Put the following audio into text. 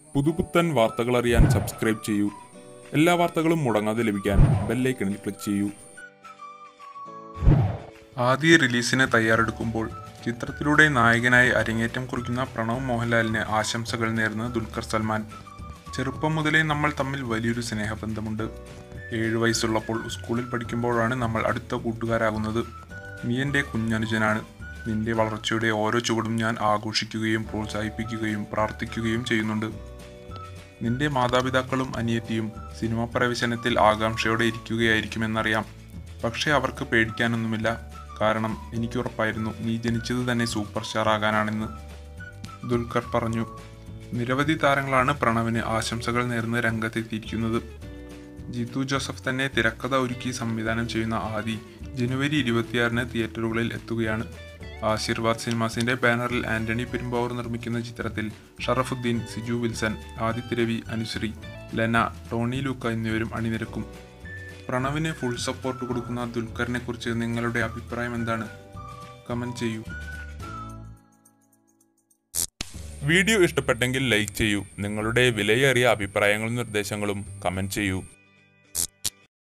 പുതുപുത്തൻ വാർത്തകൾ അറിയാൻ സബ്സ്ക്രൈബ് ചെയ്യൂ എല്ലാ വാർത്തകളും മുടങ്ങാതെ ലഭിക്കാൻ ബെല്ലൈക്കണിൽ ക്ലിക്ക് ചെയ്യൂ ആദ്യ റിലീസിന് തയ്യാറെടുക്കുമ്പോൾ ചിത്രത്തിലൂടെ നായകനായി അരങ്ങേറ്റം കുറിക്കുന്ന പ്രണവ് മോഹൻലാലിന് ആശംസകൾ നേർന്ന് ദുൽഖർ സൽമാൻ ചെറുപ്പം മുതലേ നമ്മൾ തമ്മിൽ വലിയൊരു സ്നേഹബന്ധമുണ്ട് ഏഴു വയസ്സുള്ളപ്പോൾ സ്കൂളിൽ പഠിക്കുമ്പോഴാണ് നമ്മൾ അടുത്ത കൂട്ടുകാരാകുന്നത് നീ എൻ്റെ കുഞ്ഞനുജനാണ് നിന്റെ വളർച്ചയുടെ ഓരോ ചുവടും ഞാൻ ആഘോഷിക്കുകയും പ്രോത്സാഹിപ്പിക്കുകയും പ്രാർത്ഥിക്കുകയും ചെയ്യുന്നുണ്ട് നിന്റെ മാതാപിതാക്കളും അനിയത്തിയും സിനിമാ പ്രവേശനത്തിൽ ആകാംക്ഷയോടെ ഇരിക്കുകയായിരിക്കുമെന്നറിയാം പക്ഷേ അവർക്ക് പേടിക്കാനൊന്നുമില്ല കാരണം എനിക്ക് ഉറപ്പായിരുന്നു നീ ജനിച്ചത് തന്നെ സൂപ്പർ സ്റ്റാർ ആകാനാണെന്ന് ദുൽഖർ പറഞ്ഞു നിരവധി താരങ്ങളാണ് പ്രണവിന് ആശംസകൾ നേർന്ന് രംഗത്തെത്തിയിരിക്കുന്നത് ജിത്തു ജോസഫ് തന്നെ തിരക്കഥ ഒരുക്കി സംവിധാനം ചെയ്യുന്ന ആദി ജനുവരി ഇരുപത്തിയാറിന് തിയേറ്ററുകളിൽ എത്തുകയാണ് ആശീർവാദ് സിനിമാസിന്റെ ബാനറിൽ ആന്റണി പെരുമ്പാവൂർ നിർമ്മിക്കുന്ന ചിത്രത്തിൽ ഷറഫുദ്ദീൻ സിജു വിൽസൺ ആദിത്യ രവി അനുശ്രീ ലെന ടോണി ലൂക്ക എന്നിവരും അണിനിരക്കും പ്രണവിന് ഫുൾ സപ്പോർട്ട് കൊടുക്കുന്ന ദുൽഖറിനെ കുറിച്ച് നിങ്ങളുടെ അഭിപ്രായം എന്താണ് കമന്റ് ചെയ്യൂ വീഡിയോ ഇഷ്ടപ്പെട്ടെങ്കിൽ ലൈക്ക് ചെയ്യൂ നിങ്ങളുടെ വിലയേറിയ അഭിപ്രായങ്ങളും നിർദ്ദേശങ്ങളും കമന്റ് ചെയ്യൂ